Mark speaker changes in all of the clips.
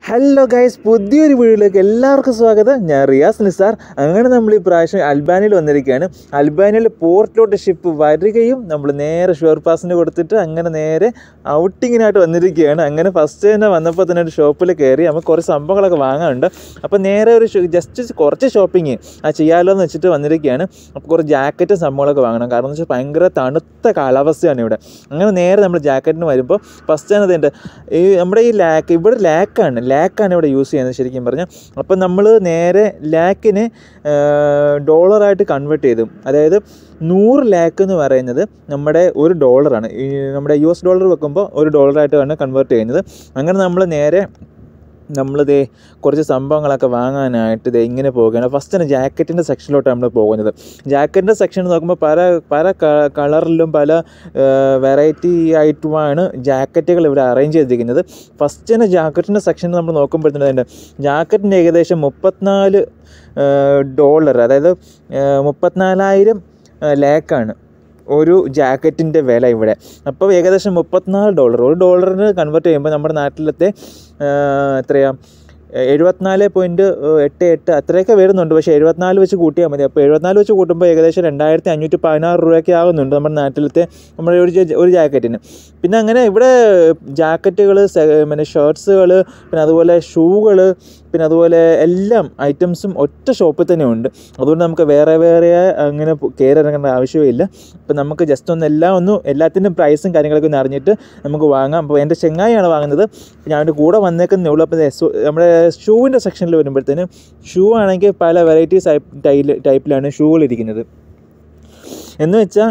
Speaker 1: hello guys പുതിയൊരു വീഡിയോയിലേക്ക് എല്ലാവർക്കും സ്വാഗതം ഞാൻ റിയാസ് നിസാർ അങ്ങനെ നമ്മൾ ഈ പ്രാവശ്യം അൽബാനിയിൽ വന്നിരിക്കുകയാണ് അൽബാനിയിൽ പോർട്ടിലോട്ട് ഷിപ്പ് വരികയും നമ്മൾ നേരെ ഷുവർ പാസിന് കൊടുത്തിട്ട് അങ്ങനെ നേരെ ഔട്ടിങ്ങിനായിട്ട് വന്നിരിക്കുകയാണ് അങ്ങനെ ഫസ്റ്റ് തന്നെ വന്നപ്പോൾ തന്നെ ഒരു ഷോപ്പിൽ കയറി നമുക്ക് കുറച്ച് സംഭവങ്ങളൊക്കെ വാങ്ങാനുണ്ട് അപ്പോൾ നേരെ ഒരു ജസ്റ്റ് കുറച്ച് ഷോപ്പിംഗ് ആ ചെയ്യാമല്ലോ എന്ന് വെച്ചിട്ട് വന്നിരിക്കുകയാണ് അപ്പോൾ കുറച്ച് ജാക്കറ്റും സംഭവങ്ങളൊക്കെ വാങ്ങണം കാരണം എന്ന് വെച്ചാൽ ഭയങ്കര തണുത്ത കാലാവസ്ഥയാണ് ഇവിടെ അങ്ങനെ നേരെ നമ്മൾ ജാക്കറ്റിന് വരുമ്പോൾ ഫസ്റ്റ് തന്നെ ഇതുണ്ട് ഈ നമ്മുടെ ഈ ലാക്ക് ഇവിടെ ലാക്കാണ് ലാക്കാണ് ഇവിടെ യൂസ് ചെയ്യുന്നത് ശരിക്കും പറഞ്ഞാൽ അപ്പം നമ്മൾ നേരെ ലാക്കിന് ഡോളറായിട്ട് കൺവേർട്ട് ചെയ്തു അതായത് നൂറ് ലാക്ക് എന്ന് പറയുന്നത് നമ്മുടെ ഒരു ഡോളറാണ് ഈ നമ്മുടെ യു എസ് ഡോളർ വെക്കുമ്പോൾ ഒരു ഡോളറായിട്ടാണ് കൺവേർട്ട് ചെയ്യുന്നത് അങ്ങനെ നമ്മൾ നേരെ നമ്മളിതേ കുറച്ച് സംഭവങ്ങളൊക്കെ വാങ്ങാനായിട്ട് ഇതേ ഇങ്ങനെ പോവുകയാണ് ഫസ്റ്റ് തന്നെ ജാക്കറ്റിൻ്റെ സെക്ഷനിലോട്ട് നമ്മൾ പോകുന്നത് ജാക്കറ്റിൻ്റെ സെക്ഷൻ നോക്കുമ്പോൾ പല പല കളറിലും പല വെറൈറ്റി ആയിട്ടുമാണ് ജാക്കറ്റുകൾ ഇവിടെ അറേഞ്ച് ചെയ്തിരിക്കുന്നത് ഫസ്റ്റ് തന്നെ ജാക്കറ്റിൻ്റെ സെക്ഷൻ നമ്മൾ നോക്കുമ്പോഴത്തേനും ജാക്കറ്റിൻ്റെ ഏകദേശം മുപ്പത്തിനാല് ഡോളർ അതായത് മുപ്പത്തിനാലായിരം ലാക്കാണ് ഒരു ജാക്കറ്റിൻ്റെ വില ഇവിടെ അപ്പോൾ ഏകദേശം മുപ്പത്തിനാല് ഡോളർ ഒരു ഡോളറിന് കൺവേർട്ട് ചെയ്യുമ്പോൾ നമ്മുടെ നാട്ടിലത്തെ എത്രയാണ് എഴുപത്തിനാല് പോയിൻറ്റ് എട്ട് എട്ട് അത്രയൊക്കെ വരുന്നുണ്ട് പക്ഷേ എഴുപത്തിനാല് വെച്ച് കൂട്ടിയാൽ മതി അപ്പോൾ എഴുപത്തിനാല് വെച്ച് കൂട്ടുമ്പോൾ ഏകദേശം രണ്ടായിരത്തി അഞ്ഞൂറ്റി പതിനാറ് രൂപയൊക്കെ ആകുന്നുണ്ട് നമ്മുടെ നാട്ടിലത്തെ നമ്മുടെ ഒരു ഒരു ജാക്കറ്റിന് പിന്നെ അങ്ങനെ ഇവിടെ ജാക്കറ്റുകൾ പിന്നെ ഷർട്ട്സുകൾ പിന്നെ അതുപോലെ ഷൂകൾ പിന്നെ അതുപോലെ എല്ലാം ഐറ്റംസും ഒറ്റ ഷോപ്പിൽ തന്നെ ഉണ്ട് അതുകൊണ്ട് നമുക്ക് വേറെ വേറെ അങ്ങനെ കയറി ഇറങ്ങേണ്ട ആവശ്യമില്ല അപ്പോൾ നമുക്ക് ജസ്റ്റ് ഒന്ന് എല്ലാം ഒന്ന് എല്ലാത്തിൻ്റെയും പ്രൈസും കാര്യങ്ങളൊക്കെ ഒന്ന് അറിഞ്ഞിട്ട് നമുക്ക് വാങ്ങാം അപ്പോൾ എൻ്റെ ചെങ്ങായിയാണ് വാങ്ങുന്നത് ഞാൻ എൻ്റെ കൂടെ വന്നേക്കുന്നേ ഉള്ളൂ അപ്പോൾ നമ്മുടെ ഷൂവിൻ്റെ സെക്ഷനിൽ വരുമ്പോഴത്തേന് ഷൂ ആണെങ്കിൽ പല വെറൈറ്റീസ് ടൈൽ ടൈപ്പിലാണ് ഷൂകൾ ഇരിക്കുന്നത് എന്ന് വെച്ചാൽ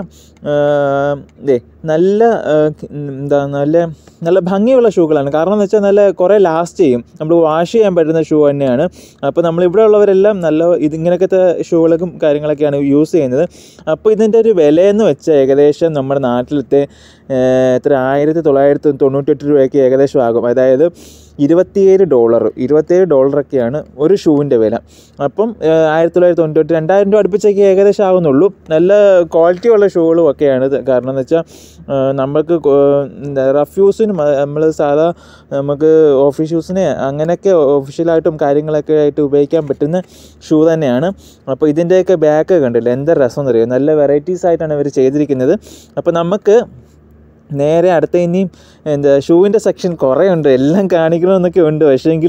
Speaker 1: ഇതേ നല്ല എന്താ നല്ല നല്ല ഭംഗിയുള്ള ഷൂകളാണ് കാരണം എന്ന് വെച്ചാൽ നല്ല കുറേ ലാസ്റ്റ് ചെയ്യും നമ്മൾ വാഷ് ചെയ്യാൻ പറ്റുന്ന ഷൂ തന്നെയാണ് അപ്പോൾ നമ്മൾ ഇവിടെ ഉള്ളവരെല്ലാം നല്ല ഇതിങ്ങനത്തെ ഷൂകളൊക്കെ കാര്യങ്ങളൊക്കെയാണ് യൂസ് ചെയ്യുന്നത് അപ്പോൾ ഇതിൻ്റെ ഒരു വിലയെന്ന് വെച്ചാൽ ഏകദേശം നമ്മുടെ നാട്ടിലത്തെ എത്ര ആയിരത്തി തൊള്ളായിരത്തി തൊണ്ണൂറ്റെട്ട് രൂപയ്ക്ക് ഏകദേശം ആകും അതായത് ഇരുപത്തിയേഴ് ഡോളർ ഇരുപത്തിയേഴ് ഡോളറൊക്കെയാണ് ഒരു ഷൂവിൻ്റെ വില അപ്പം ആയിരത്തി തൊള്ളായിരത്തി തൊണ്ണൂറ്റി രണ്ടായിരം രൂപ അടുപ്പിച്ചൊക്കെ ഏകദേശം ആകുന്നുള്ളൂ നല്ല ക്വാളിറ്റി ഉള്ള ഷൂകളും ഒക്കെയാണ് കാരണം എന്ന് വെച്ചാൽ നമുക്ക് റഫ് യൂസിന് നമ്മൾ സാധാ നമുക്ക് ഓഫീസ് യൂസിന് അങ്ങനെയൊക്കെ ഒഫീഷ്യലായിട്ടും കാര്യങ്ങളൊക്കെ ആയിട്ട് ഉപയോഗിക്കാൻ പറ്റുന്ന ഷൂ തന്നെയാണ് അപ്പോൾ ഇതിൻ്റെയൊക്കെ ബാക്ക് കണ്ടില്ല എന്താ രസം എന്നറിയോ നല്ല വെറൈറ്റീസ് ആയിട്ടാണ് ഇവർ ചെയ്തിരിക്കുന്നത് അപ്പോൾ നമുക്ക് നേരെ അടുത്ത ഇനിയും എന്താ ഷൂവിൻ്റെ സെക്ഷൻ കുറേ ഉണ്ട് എല്ലാം കാണിക്കണമെന്നൊക്കെ ഉണ്ട് പക്ഷേങ്കിൽ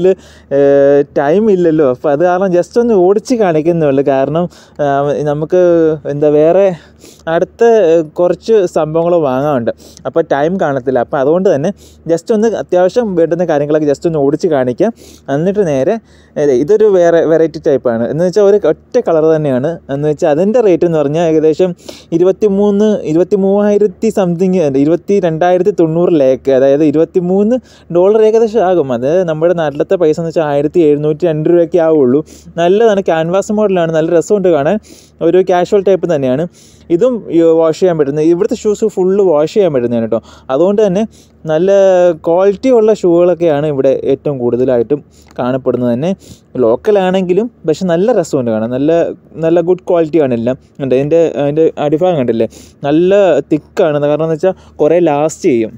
Speaker 1: ടൈം ഇല്ലല്ലോ അപ്പോൾ അത് കാരണം ജസ്റ്റ് ഒന്ന് ഓടിച്ച് കാണിക്കുന്നുള്ളൂ കാരണം നമുക്ക് എന്താ വേറെ അടുത്ത കുറച്ച് സംഭവങ്ങൾ വാങ്ങാനുണ്ട് അപ്പോൾ ടൈം കാണത്തില്ല അപ്പോൾ അതുകൊണ്ട് തന്നെ ജസ്റ്റ് ഒന്ന് അത്യാവശ്യം വേണ്ടുന്ന കാര്യങ്ങളൊക്കെ ജസ്റ്റ് ഒന്ന് ഓടിച്ച് കാണിക്കാം എന്നിട്ട് നേരെ ഇതൊരു വേറെ വെറൈറ്റി ടൈപ്പാണ് എന്ന് വെച്ചാൽ ഒരു ഒറ്റ കളർ തന്നെയാണ് എന്ന് വെച്ചാൽ അതിൻ്റെ റേറ്റ് എന്ന് പറഞ്ഞാൽ ഏകദേശം ഇരുപത്തി മൂന്ന് ഇരുപത്തി മൂവായിരത്തി സംതിങ് ഇരുപത്തി രണ്ടായിരത്തി തൊണ്ണൂറ് ലേക്ക് അതായത് ഇരുപത്തി മൂന്ന് ഡോളർ ഏകദേശം ആകും അത് നമ്മുടെ നാട്ടിലത്തെ പൈസ എന്ന് വെച്ചാൽ ആയിരത്തി എഴുന്നൂറ്റി രണ്ട് രൂപയൊക്കെ ആവുള്ളൂ നല്ലതാണ് ക്യാൻവാസ് മോഡലാണ് നല്ല രസമുണ്ട് കാണാൻ ഒരു കാഷ്വൽ ടൈപ്പ് തന്നെയാണ് ഇതും വാഷ് ചെയ്യാൻ പറ്റുന്നത് ഇവിടുത്തെ ഷൂസ് ഫുള്ള് വാഷ് ചെയ്യാൻ പറ്റുന്നതാണ് കേട്ടോ അതുകൊണ്ട് തന്നെ നല്ല ക്വാളിറ്റി ഉള്ള ഷൂകളൊക്കെയാണ് ഇവിടെ ഏറ്റവും കൂടുതലായിട്ടും കാണപ്പെടുന്നത് തന്നെ ലോക്കലാണെങ്കിലും പക്ഷെ നല്ല രസമുണ്ട് കാണാൻ നല്ല നല്ല ഗുഡ് ക്വാളിറ്റിയാണ് എല്ലാം ഉണ്ട് അതിൻ്റെ അതിൻ്റെ അടിഭാഗം കണ്ടില്ലേ നല്ല തിക്കാണ് കാരണം എന്ന് വെച്ചാൽ കുറേ ലാസ്റ്റ് ചെയ്യും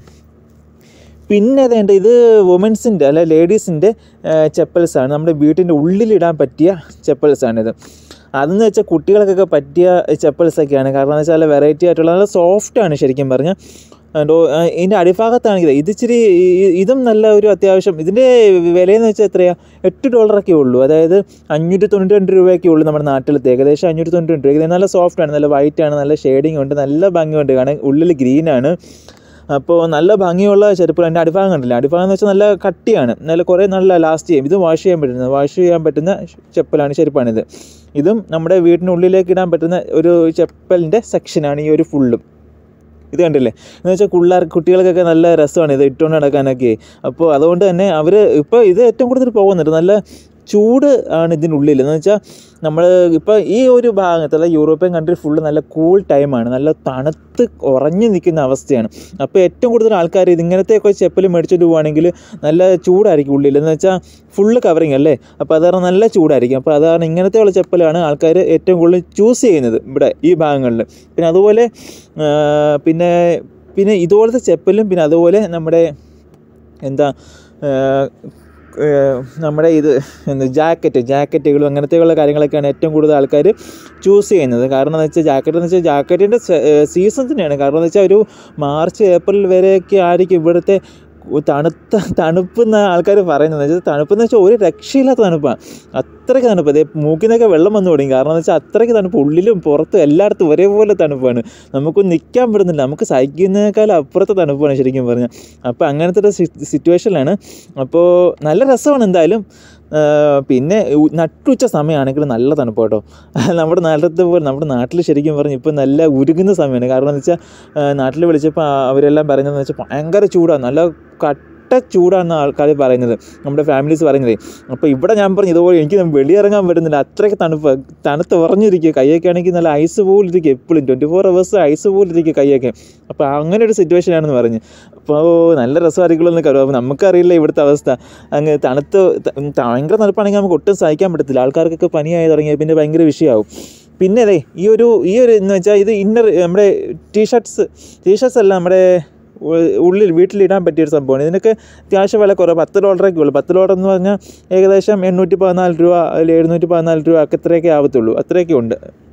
Speaker 1: പിന്നെ അതേണ്ട ഇത് വുമൻസിൻ്റെ അല്ല ലേഡീസിൻ്റെ ചെപ്പൽസാണ് നമ്മുടെ വീട്ടിൻ്റെ ഉള്ളിലിടാൻ പറ്റിയ ചെപ്പൽസാണിത് അതെന്ന് വെച്ചാൽ കുട്ടികൾക്കൊക്കെ പറ്റിയ ചെപ്പൽസൊക്കെയാണ് കാരണം എന്ന് വെച്ചാൽ വെറൈറ്റി ആയിട്ടുള്ള നല്ല സോഫ്റ്റാണ് ശരിക്കും പറഞ്ഞാൽ ഇതിൻ്റെ അടിഭാഗത്താണെങ്കിൽ ഇത് ഇച്ചിരി ഇതും നല്ല ഒരു അത്യാവശ്യം ഇതിൻ്റെ വിലയെന്ന് വെച്ചാൽ എത്രയാണ് എട്ട് ഡോളറൊക്കെ ഉള്ളൂ അതായത് അഞ്ഞൂറ്റി തൊണ്ണൂറ്റി രണ്ട് രൂപയൊക്കെ ഉള്ളൂ നമ്മുടെ നാട്ടിലത്തെ ഏകദേശം അഞ്ഞൂറ്റി തൊണ്ണൂറ്റി രണ്ട് രൂപ നല്ല സോഫ്റ്റാണ് നല്ല വൈറ്റ് ആണ് നല്ല ഷെയ്ഡിങ് ഉണ്ട് നല്ല ഭംഗിയുണ്ട് കാരണം ഉള്ളിൽ ഗ്രീനാണ് അപ്പോൾ നല്ല ഭംഗിയുള്ള ചെരുപ്പ് എൻ്റെ അടിഭാഗം കണ്ടില്ല അടിഭാഗം എന്ന് വെച്ചാൽ നല്ല കട്ടിയാണ് നല്ല കുറേ നല്ല ലാസ്റ്റ് ചെയ്യും ഇത് വാഷ് ചെയ്യാൻ പറ്റുന്നത് വാഷ് ചെയ്യാൻ പറ്റുന്ന ചെപ്പലാണ് ചെരുപ്പാണിത് ഇതും നമ്മുടെ വീടിനുള്ളിലേക്ക് ഇടാൻ പറ്റുന്ന ഒരു ചെപ്പലിൻ്റെ സെക്ഷനാണ് ഈ ഒരു ഫുള്ളും ഇത് കണ്ടില്ലേ എന്ന് വെച്ചാൽ പിള്ളേർ കുട്ടികൾക്കൊക്കെ നല്ല രസമാണ് ഇത് ഇട്ടുകൊണ്ട് നടക്കാനൊക്കെ അപ്പോൾ അതുകൊണ്ട് തന്നെ അവർ ഇപ്പോൾ ഇത് ഏറ്റവും കൂടുതൽ പോകുന്നുണ്ട് നല്ല ചൂട് ആണ് ഇതിനുള്ളിൽ എന്ന് വെച്ചാൽ നമ്മൾ ഇപ്പോൾ ഈ ഒരു ഭാഗത്ത് അതായത് യൂറോപ്യൻ കൺട്രി ഫുള്ള് നല്ല കൂൾ ടൈമാണ് നല്ല തണുത്ത് ഉറഞ്ഞു നിൽക്കുന്ന അവസ്ഥയാണ് അപ്പോൾ ഏറ്റവും കൂടുതൽ ആൾക്കാർ ഇതിങ്ങനത്തെയൊക്കെ ചെപ്പൽ മേടിച്ചിട്ട് പോവുകയാണെങ്കിൽ നല്ല ചൂടായിരിക്കും ഉള്ളിൽ എന്ന് വെച്ചാൽ ഫുള്ള് കവറിങ് അല്ലേ അപ്പോൾ അത് കാരണം നല്ല ചൂടായിരിക്കും അപ്പോൾ അത് കാരണം ഇങ്ങനത്തെയുള്ള ചെപ്പലാണ് ആൾക്കാർ ഏറ്റവും കൂടുതൽ ചൂസ് ചെയ്യുന്നത് ഇവിടെ ഈ ഭാഗങ്ങളിൽ പിന്നെ അതുപോലെ പിന്നെ പിന്നെ ഇതുപോലത്തെ ചെപ്പലും പിന്നെ അതുപോലെ നമ്മുടെ എന്താ ഏഹ്, നമ്മുടെ ഇത് എന്ത് ജാക്കറ്റ് ജാക്കറ്റുകളും അങ്ങനത്തെയുള്ള കാര്യങ്ങളൊക്കെയാണ് ഏറ്റവും കൂടുതൽ ആൾക്കാർ ചൂസ് ചെയ്യുന്നത് കാരണം എന്ന് വെച്ചാൽ ജാക്കറ്റ് എന്ന് വെച്ചാൽ ജാക്കറ്റിൻ്റെ സീസൺ തന്നെയാണ് കാരണം എന്ന് വെച്ചാൽ ഒരു മാർച്ച് ഏപ്രിൽ വരെയൊക്കെ ആയിരിക്കും ഇവിടുത്തെ തണുത്ത തണുപ്പ് എന്ന ആൾക്കാർ പറയുന്നത് വെച്ചാൽ തണുപ്പ് എന്ന് വെച്ചാൽ ഒരു രക്ഷയില്ലാത്ത തണുപ്പാണ് അത്രയ്ക്ക് തണുപ്പ് അതേ മൂക്കിനൊക്കെ വെള്ളം വന്നു തുടങ്ങി കാരണം എന്ന് വെച്ചാൽ അത്രയ്ക്ക് തണുപ്പ് ഉള്ളിലും പുറത്തും എല്ലായിടത്തും ഒരേപോലെ തണുപ്പാണ് നമുക്ക് നിൽക്കാൻ പറ്റുന്നില്ല നമുക്ക് സഹിക്കുന്നതിനേക്കാൾ അപ്പുറത്തെ തണുപ്പാണ് ശരിക്കും പറഞ്ഞാൽ അപ്പോൾ അങ്ങനത്തെ ഒരു സിറ്റുവേഷനിലാണ് അപ്പോൾ നല്ല രസമാണ് എന്തായാലും ആ, പിന്നെ ഉ- നട്ടുച്ച സമയമാണെങ്കിൽ നല്ല തണുപ്പ് കേട്ടോ നമ്മുടെ നാട്ടിലത്തെ പോലെ നമ്മുടെ നാട്ടിൽ ശരിക്കും പറഞ്ഞ് ഇപ്പം നല്ല ഉരുകുന്ന സമയമാണ് കാരണം എന്ന് വെച്ചാൽ നാട്ടിൽ വിളിച്ചപ്പോൾ അവരെല്ലാം പറയുന്നതെന്ന് വെച്ചാൽ ഭയങ്കര ചൂടാണ് നല്ല കട്ട ചൂടാണെന്ന് ആൾക്കാർ പറയുന്നത് നമ്മുടെ ഫാമിലീസ് പറയുന്നത് അപ്പോൾ ഇവിടെ ഞാൻ പറഞ്ഞു ഇതുപോലെ എനിക്ക് വെളിയിറങ്ങാൻ പറ്റുന്നില്ല അത്രയ്ക്ക് തണുപ്പ് തണുത്ത് ഉറഞ്ഞിരിക്കുക കൈയൊക്കെ ആണെങ്കിൽ നല്ല ഐസ് പോലെ ഇരിക്കുക എപ്പോഴും ട്വൻറ്റി ഫോർ അവേഴ്സ് ഐസ് പോലെ ഇരിക്കുക കൈയൊക്കെ അപ്പോൾ അങ്ങനെ ഒരു സിറ്റുവേഷൻ ആണെന്ന് പറഞ്ഞ് അപ്പോൾ നല്ല രസമായിരിക്കുമല്ലോ എന്ന് കരുതും അപ്പോൾ നമുക്കറിയില്ല ഇവിടുത്തെ അവസ്ഥ അങ്ങ് തണുത്ത് ത- ത- ഭയങ്കര തണുപ്പാണെങ്കിൽ നമുക്ക് ഒട്ടും സഹിക്കാൻ പറ്റത്തില്ല ആൾക്കാർക്കൊക്കെ പനിയായി തുടങ്ങിയ പിന്നെ ഭയങ്കര വിഷയമാവും പിന്നെ അതെ ഈ ഒരു ഈ ഒരു എന്ന് വെച്ചാൽ ഇത് ഇന്നർ നമ്മുടെ ടീഷർട്ട്സ് ടീഷർട്ട്സ് അല്ല നമ്മുടെ ഉ- ഉള്ളിൽ വീട്ടിലിടാൻ പറ്റിയൊരു സംഭവമാണ് ഇതിനൊക്കെ അത്യാവശ്യം വില കുറവ് പത്ത് ഡോളറൊക്കെ ഉള്ളൂ പത്ത് ഡോളർ എന്ന് പറഞ്ഞാൽ ഏകദേശം എണ്ണൂറ്റി പതിനാല് രൂപ അല്ലെങ്കിൽ എഴുന്നൂറ്റി പതിനാല് രൂപ ഒക്കെ ഇത്രയൊക്കെ ആവത്തുള്ളൂ അത്രയൊക്കെ ഉണ്ട്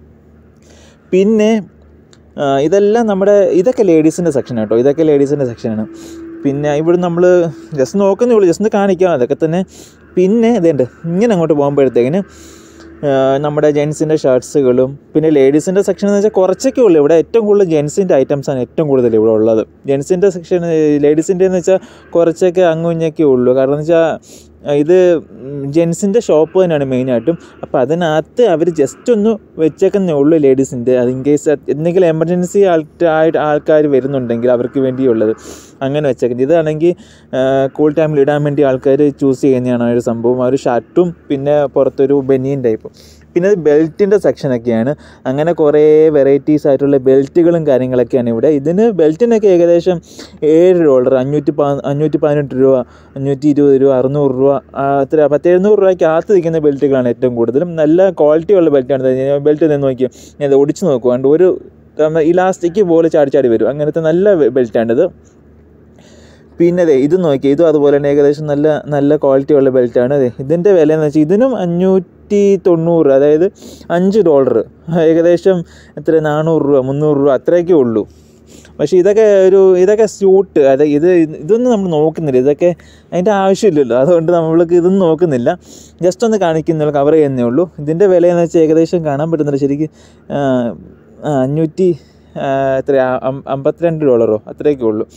Speaker 1: പിന്നെ ആ, ഇതെല്ലാം നമ്മുടെ ഇതൊക്കെ ലേഡീസിൻ്റെ സെക്ഷൻ കേട്ടോ ഇതൊക്കെ ലേഡീസിൻ്റെ സെക്ഷനാണ് പിന്നെ ഇവിടെ നമ്മൾ ജസ്റ്റ് നോക്കുന്നേ ഉള്ളൂ ജസ്റ്റ് ഒന്ന് കാണിക്കാം അതൊക്കെ തന്നെ പിന്നെ ഇതുണ്ട് ഇങ്ങനെ അങ്ങോട്ട് പോകുമ്പോഴത്തേക്കിന് ആ, നമ്മുടെ ജെൻസിൻ്റെ ഷർട്ട്സുകളും പിന്നെ ലേഡീസിൻ്റെ സെക്ഷൻ എന്ന് വെച്ചാൽ കുറച്ചൊക്കെ ഉള്ളൂ ഇവിടെ ഏറ്റവും കൂടുതൽ ജെൻസിൻ്റെ ഐറ്റംസാണ് ഏറ്റവും കൂടുതൽ ഇവിടെ ഉള്ളത് ജെൻസിൻ്റെ സെക്ഷൻ ലേഡീസിൻ്റെ എന്ന് വെച്ചാൽ കുറച്ചൊക്കെ അങ്ങും ഇങ്ങൊക്കെ ഉള്ളൂ കാരണം എന്ന് വെച്ചാൽ ഇത് ജെൻസിൻ്റെ ഷോപ്പ് തന്നെയാണ് മെയിനായിട്ടും അപ്പോൾ അതിനകത്ത് അവർ ജസ്റ്റ് ഒന്ന് വെച്ചേക്കുന്നേ ഉള്ളൂ ലേഡീസിൻ്റെ അത് ഇൻ കേസ് എന്തെങ്കിലും എമർജൻസി ആയിട്ട് ആൾക്കാർ വരുന്നുണ്ടെങ്കിൽ അവർക്ക് വേണ്ടിയുള്ളത് അങ്ങനെ വെച്ചേക്കുന്നത് ഇതാണെങ്കിൽ കൂൾ ടൈമിൽ ഇടാൻ വേണ്ടി ആൾക്കാർ ചൂസ് ചെയ്യുന്നതാണ് ആ ഒരു സംഭവം ആ ഒരു ഷർട്ടും പിന്നെ പുറത്തൊരു ബനിയൻ ടൈപ്പും പിന്നെ ഇത് ബെൽറ്റിൻ്റെ സെക്ഷനൊക്കെയാണ് അങ്ങനെ കുറേ വെറൈറ്റീസ് ആയിട്ടുള്ള ബെൽറ്റുകളും കാര്യങ്ങളൊക്കെയാണ് ഇവിടെ ഇതിന് ബെൽറ്റിനൊക്കെ ഏകദേശം ഏഴ് ഡോളർ അഞ്ഞൂറ്റി പ അഞ്ഞൂറ്റി പതിനെട്ട് രൂപ അഞ്ഞൂറ്റി ഇരുപത് രൂപ അറുന്നൂറ് രൂപ ആ, എത്ര പത്ത് എഴുന്നൂറ് രൂപയ്ക്ക് അകത്ത് നിൽക്കുന്ന ബെൽറ്റുകളാണ് ഏറ്റവും കൂടുതലും നല്ല ക്വാളിറ്റി ഉള്ള ബെൽറ്റാണ് ബെൽറ്റ് നിന്ന് നോക്കിയാൽ ഞാൻ ഇത് ഒടിച്ച് നോക്കുവാണ്ട് ഒരു ഇലാസ്റ്റിക് പോലെ ചാടി ചാടി വരും അങ്ങനത്തെ നല്ല ബെൽറ്റാണിത് പിന്നെ അതെ ഇത് നോക്കി ഇതും അതുപോലെ തന്നെ ഏകദേശം നല്ല നല്ല ക്വാളിറ്റി ഉള്ള ബെൽറ്റാണ് അതെ ഇതിൻ്റെ വില എന്ന് വെച്ചാൽ ഇതിനും അഞ്ഞൂറ്റി തൊണ്ണൂറ് അതായത് അഞ്ച് ഡോളർ ഏകദേശം എത്ര നാനൂറ് രൂപ മുന്നൂറ് രൂപ അത്രയൊക്കെ ഉള്ളൂ പക്ഷേ ഇതൊക്കെ ഒരു ഇതൊക്കെ സ്യൂട്ട് അതെ ഇത് ഇതൊന്നും നമ്മൾ നോക്കുന്നില്ല ഇതൊക്കെ അതിൻ്റെ ആവശ്യമില്ലല്ലോ അതുകൊണ്ട് നമ്മൾക്ക് ഇതൊന്നും നോക്കുന്നില്ല ജസ്റ്റ് ഒന്ന് കാണിക്കുന്നുള്ളൂ കവർ ചെയ്യുന്നേ ഉള്ളൂ ഇതിൻ്റെ വില എന്ന് വെച്ചാൽ ഏകദേശം കാണാൻ പറ്റുന്നില്ല ശരിക്കും ആ, ആ, അഞ്ഞൂറ്റി ആ, എത്ര അമ്പത്തിരണ്ട് ഡോളറോ അത്രയൊക്കെ ഉള്ളൂ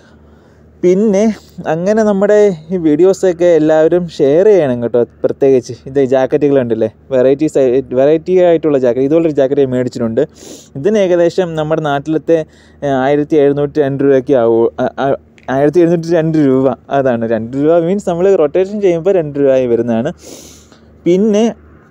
Speaker 1: പിന്നെ അങ്ങനെ നമ്മുടെ ഈ വീഡിയോസൊക്കെ എല്ലാവരും ഷെയർ ചെയ്യണം കേട്ടോ പ്രത്യേകിച്ച് ഇത് ജാക്കറ്റുകൾ ഉണ്ടല്ലേ വെറൈറ്റീസ് വെറൈറ്റി ആയിട്ടുള്ള ജാക്കറ്റ് ഇതുപോലൊരു ജാക്കറ്റ് ഞാൻ മേടിച്ചിട്ടുണ്ട് ഇതിന് ഏകദേശം നമ്മുടെ നാട്ടിലത്തെ ആയിരത്തി എഴുന്നൂറ്റി രണ്ട് രൂപയ്ക്ക് ആവും ആ- ആ- ആയിരത്തി എഴുന്നൂറ്റി രണ്ട് രൂപ അതാണ് രണ്ട് രൂപ മീൻസ് നമ്മൾ റൊട്ടേഷൻ ചെയ്യുമ്പോൾ രണ്ട് രൂപയായി വരുന്നതാണ് പിന്നെ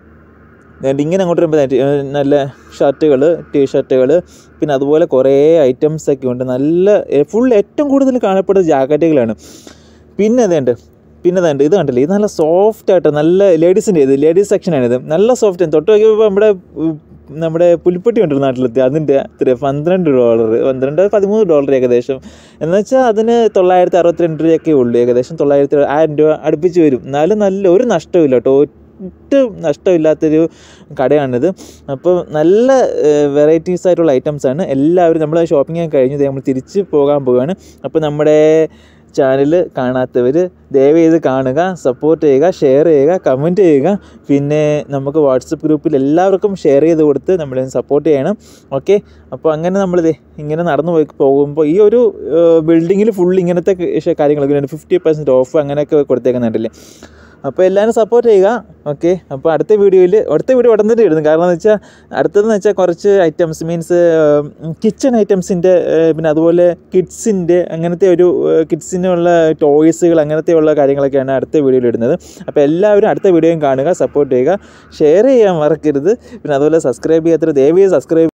Speaker 1: ദാണ്ട് ഇങ്ങനെ അങ്ങോട്ട് വരുമ്പോൾ ദാണ്ട് ഏഹ് നല്ല ഷർട്ടുകൾ ടീ ഷർട്ടുകൾ പിന്നെ അതുപോലെ കുറേ ഐറ്റംസ് ഒക്കെ ഉണ്ട് നല്ല ഫുൾ ഏറ്റവും കൂടുതൽ കാണപ്പെടുന്ന ജാക്കറ്റുകളാണ് പിന്നെ അതുണ്ട് പിന്നെ അതുണ്ട് ഇത് കണ്ടില്ലേ ഇത് നല്ല സോഫ്റ്റ് ആയിട്ട് നല്ല ലേഡീസിൻ്റെ ഇത് ലേഡീസ് സെക്ഷനാണിത് നല്ല സോഫ്റ്റ് തൊട്ട് നോക്കിയപ്പോൾ നമ്മുടെ ഉം, നമ്മുടെ പുലിപ്പെട്ടി ഉണ്ട് നാട്ടിലെത്തി അതിൻ്റെ എത്ര പന്ത്രണ്ട് ഡോളർ പന്ത്രണ്ട് പതിമൂന്ന് ഡോളർ ഏകദേശം എന്ന് വെച്ചാൽ അതിന് തൊള്ളായിരത്തി അറുപത്തിരണ്ട് രൂപയൊക്കെ ഉള്ളൂ ഏകദേശം തൊള്ളായിരത്തി ആയിരം രൂപ അടുപ്പിച്ച് വരും എന്നാലും നല്ല ഒരു നഷ്ടമില്ല കേട്ടോ ഒട്ടും നഷ്ടമില്ലാത്തൊരു കടയാണിത് അപ്പോൾ നല്ല വെറൈറ്റീസ് ആയിട്ടുള്ള items ആണ് എല്ലാവരും നമ്മൾ ഷോപ്പിംഗ് കഴിഞ്ഞ് ദേ നമ്മൾ തിരിച്ച് പോകാൻ പോവുകയാണ് അപ്പോൾ നമ്മുടെ ചാനൽ കാണാത്തവർ ദയവ് ചെയ്ത് കാണുക സപ്പോർട്ട് ചെയ്യുക ഷെയർ ചെയ്യുക കമൻറ്റ് ചെയ്യുക പിന്നെ നമുക്ക് വാട്സപ്പ് ഗ്രൂപ്പിൽ എല്ലാവർക്കും ഷെയർ ചെയ്ത് കൊടുത്ത് നമ്മളെ സപ്പോർട്ട് ചെയ്യണം ഓക്കെ അപ്പോൾ അങ്ങനെ നമ്മൾ ഇങ്ങനെ നടന്നു പോയി പോകുമ്പോൾ ഈ ഒരു ബിൽഡിങ്ങിൽ ഫുൾ ഇങ്ങനത്തെ ക- കാര്യങ്ങളൊക്കെ ഫിഫ്റ്റി പെർസെൻറ്റ് ഓഫ് അങ്ങനെയൊക്കെ കൊടുത്തേക്കുന്നുണ്ടല്ലേ അപ്പോൾ എല്ലാവരും സപ്പോർട്ട് ചെയ്യുക ഓക്കെ അപ്പോൾ അടുത്ത വീഡിയോയിൽ അടുത്ത വീഡിയോ ഉടൻ തന്നെ ഇടുന്നു കാരണം എന്ന് വെച്ചാൽ അടുത്തതെന്ന് വെച്ചാൽ കുറച്ച് ഐറ്റംസ് മീൻസ് കിച്ചൺ ഐറ്റംസിൻ്റെ പിന്നെ അതുപോലെ കിഡ്സിൻ്റെ അങ്ങനത്തെ ഒരു കിഡ്സിനുള്ള ടോയ്സുകൾ അങ്ങനത്തെയുള്ള കാര്യങ്ങളൊക്കെയാണ് അടുത്ത വീഡിയോയിൽ ഇടുന്നത് അപ്പോൾ എല്ലാവരും അടുത്ത വീഡിയോയും കാണുക സപ്പോർട്ട് ചെയ്യുക ഷെയർ ചെയ്യാൻ മറക്കരുത് പിന്നെ അതുപോലെ സബ്സ്ക്രൈബ് ചെയ്യാത്തവർ ദയവായി സബ്സ്ക്രൈബ്